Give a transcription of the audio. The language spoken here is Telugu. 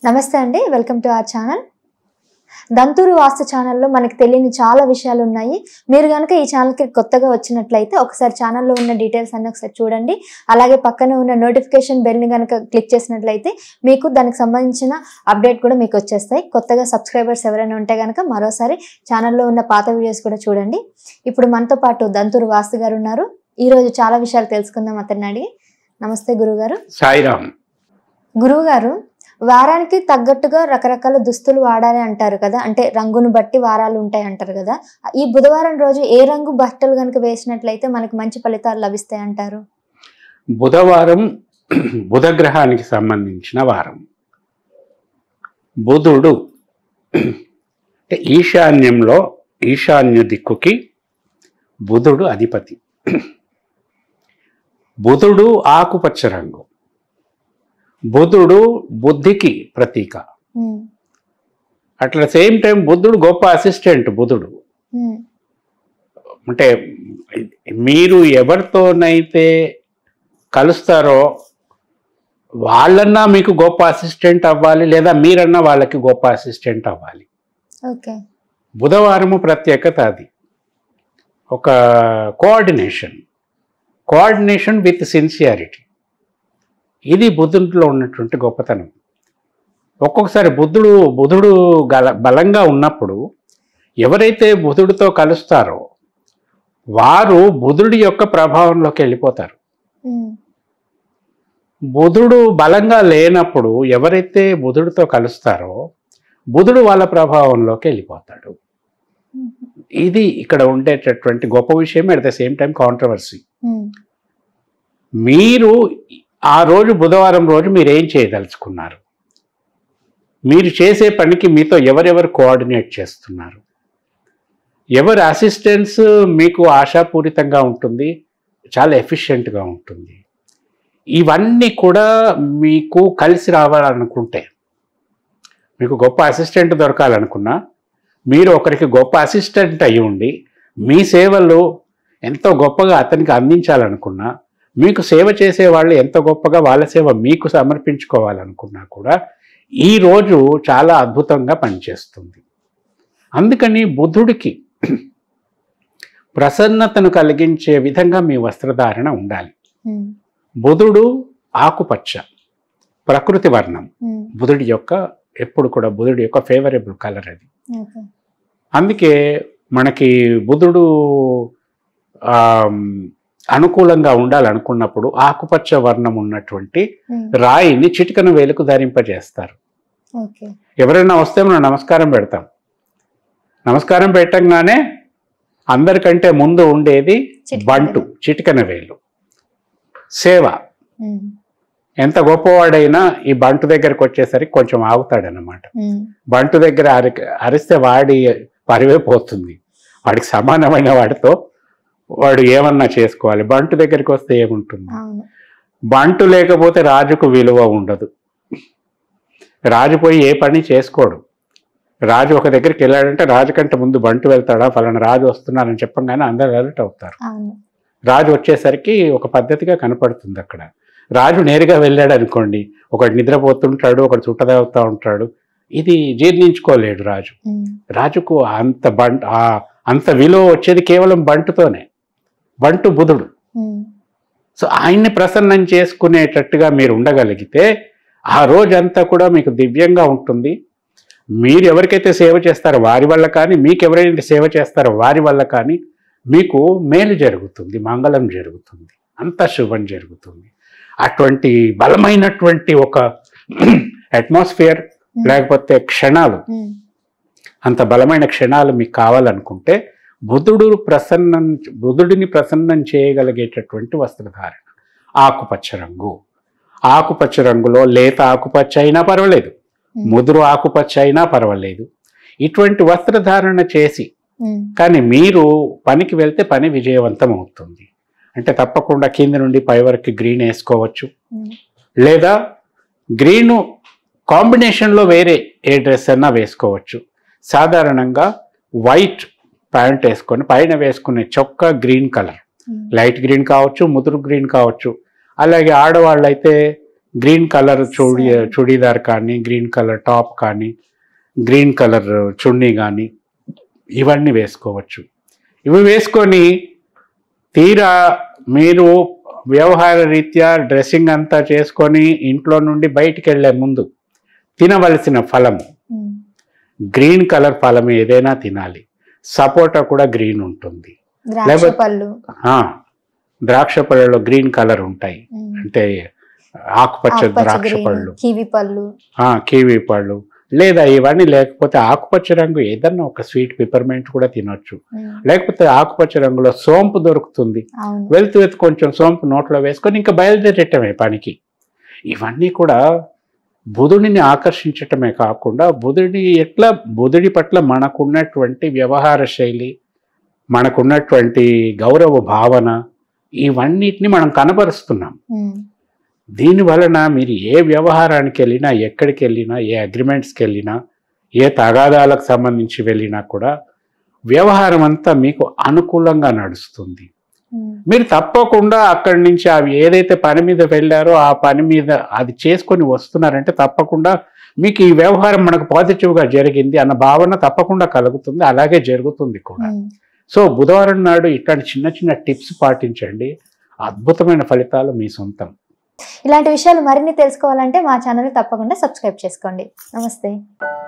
నమస్తే అండి వెల్కమ్ టు అవర్ ఛానల్ దంతూరు వాస్తు ఛానల్లో మనకి తెలియని చాలా విషయాలు ఉన్నాయి మీరు కనుక ఈ ఛానల్కి కొత్తగా వచ్చినట్లయితే ఒకసారి ఛానల్లో ఉన్న డీటెయిల్స్ అన్ని ఒకసారి చూడండి అలాగే పక్కన ఉన్న నోటిఫికేషన్ బెల్ని కనుక క్లిక్ చేసినట్లయితే మీకు దానికి సంబంధించిన అప్డేట్ కూడా మీకు వచ్చేస్తాయి కొత్తగా సబ్స్క్రైబర్స్ ఎవరైనా ఉంటే కనుక మరోసారి ఛానల్లో ఉన్న పాత వీడియోస్ కూడా చూడండి ఇప్పుడు మనతో పాటు దంతూరు వాస్తు గారు ఉన్నారు ఈ రోజు చాలా విషయాలు తెలుసుకుందాం అతన్ని అడిగి నమస్తే గురుగారు సాయిరామ్ గురువు గారు వారానికి తగ్గట్టుగా రకరకాల దుస్తులు వాడాలి అంటారు కదా అంటే రంగును బట్టి వారాలు ఉంటాయి అంటారు కదా ఈ బుధవారం రోజు ఏ రంగు బట్టలు కనుక వేసినట్లయితే మనకి మంచి ఫలితాలు లభిస్తాయి అంటారు బుధవారం బుధగ్రహానికి సంబంధించిన వారం బుధుడు అంటే ఈశాన్యంలో ఈశాన్య దిక్కుకి బుధుడు అధిపతి బుధుడు ఆకుపచ్చ రంగు బుధుడు బుద్ధికి ప్రతీక ఉమ్, అట్లా సేమ్ టైం బుద్ధుడు గొప్ప అసిస్టెంట్ బుధుడు ఉమ్, అంటే మీరు ఎవరితోనైతే కలుస్తారో వాళ్ళన్నా మీకు గొప్ప అసిస్టెంట్ అవ్వాలి లేదా మీరన్నా వాళ్ళకి గొప్ప అసిస్టెంట్ అవ్వాలి ఓకే బుధవారము ప్రత్యేకత అది ఒక కోఆర్డినేషన్ కోఆర్డినేషన్ విత్ సిన్సియారిటీ ఇది బుద్ధుడిలో ఉన్నటువంటి గొప్పతనం ఒక్కొక్కసారి బుద్ధుడు బుధుడు గల బలంగా ఉన్నప్పుడు ఎవరైతే బుధుడితో కలుస్తారో వారు బుధుడి యొక్క ప్రభావంలోకి వెళ్ళిపోతారు ఉమ్, బుధుడు బలంగా లేనప్పుడు ఎవరైతే బుధుడితో కలుస్తారో బుధుడు వాళ్ళ ప్రభావంలోకి వెళ్ళిపోతాడు ఉమ్, ఇది ఇక్కడ ఉండేటటువంటి గొప్ప విషయం at the same time controversy ఉమ్, మీరు ఆ రోజు బుధవారం రోజు మీరు ఏం చేయదలుచుకున్నారు మీరు చేసే పనికి మీతో ఎవరెవరు కోఆర్డినేట్ చేస్తున్నారు ఎవరి అసిస్టెన్స్ మీకు ఆశాపూరితంగా ఉంటుంది చాలా ఎఫిషియెంట్గా ఉంటుంది ఇవన్నీ కూడా మీకు కలిసి రావాలనుకుంటే మీకు గొప్ప అసిస్టెంట్ దొరకాలనుకున్నా మీరు ఒకరికి గొప్ప అసిస్టెంట్ అయి ఉండి మీ సేవలు ఎంతో గొప్పగా అతనికి అందించాలనుకున్నా మీకు సేవ చేసే వాళ్ళు ఎంత గొప్పగా వాళ్ళ సేవ మీకు సమర్పించుకోవాలనుకున్నా కూడా ఈ రోజు చాలా అద్భుతంగా పనిచేస్తుంది అందుకని బుద్ధుడికి ప్రసన్నతను కలిగించే విధంగా మీ వస్త్రధారణ ఉండాలి ఉమ్, బుధుడు ఆకుపచ్చ ప్రకృతి వర్ణం ఉమ్, బుధుడి యొక్క ఎప్పుడు కూడా బుధుడి యొక్క ఫేవరబుల్ కలర్ అది ఓకే అందుకే మనకి బుధుడు ఆమ్, అనుకూలంగా ఉండాలనుకున్నప్పుడు ఆకుపచ్చ వర్ణం ఉన్నటువంటి ఉమ్, రాయిని చిటికన వేలుకు ధరింపజేస్తారు ఓకే ఎవరైనా వస్తే మనం నమస్కారం పెడతాం నమస్కారం పెట్టంగానే అందరికంటే ముందు ఉండేది చిటికెన బంటు చిటికన వేలు సేవ ఉమ్, ఎంత గొప్పవాడైనా ఈ బంటు దగ్గరకు వచ్చేసరికి కొంచెం ఆగుతాడనమాట ఉమ్, బంటు దగ్గర అరి అరిస్తే వాడి పరివే పోతుంది వాడికి సమానమైన వాడితో వాడు ఏమన్నా చేసుకోవాలి బంటు దగ్గరికి వస్తే ఏముంటుంది అవును బంటు లేకపోతే రాజుకు విలువ ఉండదు రాజు పోయి ఏ పని చేసుకోడు రాజు ఒక దగ్గరికి వెళ్ళాడంటే రాజు కంటే ముందు బంటు వెళ్తాడా ఫలానా రాజు వస్తున్నారని చెప్పంగానే అందరు అలర్ట్ అవుతారు అవును రాజు వచ్చేసరికి ఒక పద్ధతిగా కనపడుతుంది అక్కడ రాజు నేరుగా వెళ్ళాడు అనుకోండి ఒకడు నిద్రపోతుంటాడు ఒకడు చుట్టదవుతూ ఉంటాడు ఇది జీర్ణించుకోలేడు రాజు ఉమ్, రాజుకు అంత బంట్ ఆ అంత విలువ వచ్చేది కేవలం బంటుతోనే బంటు బుధుడు ఉమ్, సో ఆయన్ని ప్రసన్నం చేసుకునేటట్టుగా మీరు ఉండగలిగితే ఆ రోజంతా కూడా మీకు దివ్యంగా ఉంటుంది మీరు ఎవరికైతే సేవ చేస్తారో వారి వల్ల కానీ మీకు ఎవరైతే సేవ చేస్తారో వారి వల్ల కానీ మీకు మేలు జరుగుతుంది మంగళం జరుగుతుంది అంత శుభం జరుగుతుంది అటువంటి బలమైనటువంటి ఒక అట్మాస్ఫియర్ ఉమ్, లేకపోతే క్షణాలు ఉమ్, అంత బలమైన క్షణాలు మీకు కావాలనుకుంటే బుధుడు ప్రసన్నం బుధుడిని ప్రసన్నం చేయగలిగేటటువంటి వస్త్రధారణ ఆకుపచ్చ రంగు ఆకుపచ్చ రంగులో లేత ఆకుపచ్చ అయినా పర్వాలేదు ఉమ్, ముదురు ఆకుపచ్చ అయినా పర్వాలేదు ఇటువంటి వస్త్రధారణ చేసి ఉమ్, కానీ మీరు పనికి వెళ్తే పని విజయవంతం అవుతుంది అంటే తప్పకుండా కింద నుండి పై వరకు గ్రీన్ వేసుకోవచ్చు ఉమ్, లేదా గ్రీను కాంబినేషన్లో వేరే ఏ డ్రెస్ అన్నా వేసుకోవచ్చు సాధారణంగా వైట్ ప్యాంట్ వేసుకొని పైన వేసుకునే చొక్కా గ్రీన్ కలర్ ఉమ్, లైట్ గ్రీన్ కావచ్చు ముదురు గ్రీన్ కావచ్చు అలాగే ఆడవాళ్ళు అయితే గ్రీన్ కలర్ చూడి సరే. చుడీదార్ కానీ గ్రీన్ కలర్ టాప్ కానీ గ్రీన్ కలర్ చున్నీ కానీ ఇవన్నీ వేసుకోవచ్చు ఇవి వేసుకొని తీరా మీరు వ్యవహార రీత్యా డ్రెస్సింగ్ అంతా చేసుకొని ఇంట్లో నుండి బయటికి వెళ్ళే ముందు తినవలసిన ఫలము ఉమ్, గ్రీన్ కలర్ ఫలం ఏదైనా తినాలి సపోటా కూడా గ్రీన్ ఉంటుంది ద్రాక్ష లేకపోతే- పళ్ళు ఆ, ద్రాక్ష పళ్ళలో గ్రీన్ కలర్ ఉంటాయి ఉమ్, అంటే ఆకుపచ్చ ఆకుపచ్చ ద్రాక్ష గ్రీన్, పళ్ళు కివి పళ్ళు ఆ, కివి పళ్ళు లేదా ఇవన్నీ లేకపోతే ఆకుపచ్చ రంగు ఏదన్నా ఒక స్వీట్ పిపర్మెంట్ కూడా తినొచ్చు ఉమ్, లేకపోతే ఆకుపచ్చ రంగులో సోంపు దొరుకుతుంది అవును వెళ్తూ వెళ్తూ కొంచెం సోంపు నోట్లో వేసుకొని ఇంకా బయలుదేరటమే పనికి ఇవన్నీ కూడా బుధుడిని ఆకర్షించటమే కాకుండా బుధుడి ఎట్లా బుధుడి పట్ల మనకున్నటువంటి వ్యవహార శైలి మనకున్నటువంటి గౌరవ భావన ఇవన్నిటిని మనం కనబరుస్తున్నాం ఉమ్, దీని వలన మీరు ఏ వ్యవహారానికి వెళ్ళినా ఎక్కడికి వెళ్ళినా ఏ అగ్రిమెంట్స్కి వెళ్ళినా ఏ తగాదాలకు సంబంధించి వెళ్ళినా కూడా వ్యవహారం అంతా మీకు అనుకూలంగా నడుస్తుంది ఉమ్, మీరు తప్పకుండా అక్కడి నుంచి అవి ఏదైతే పని మీద వెళ్ళారో ఆ పని మీద అది చేసుకొని వస్తున్నారంటే తప్పకుండా మీకు ఈ వ్యవహారం మనకు పాజిటివ్గా జరిగింది అన్న భావన తప్పకుండా కలుగుతుంది అలాగే జరుగుతుంది కూడా ఉమ్. సో బుధవారం నాడు ఇట్లాంటి చిన్న చిన్న టిప్స్ పాటించండి అద్భుతమైన ఫలితాలు మీ సొంతం ఇలాంటి విషయాలు మరిన్ని తెలుసుకోవాలంటే మా ఛానల్ తప్పకుండా సబ్స్క్రైబ్ చేసుకోండి నమస్తే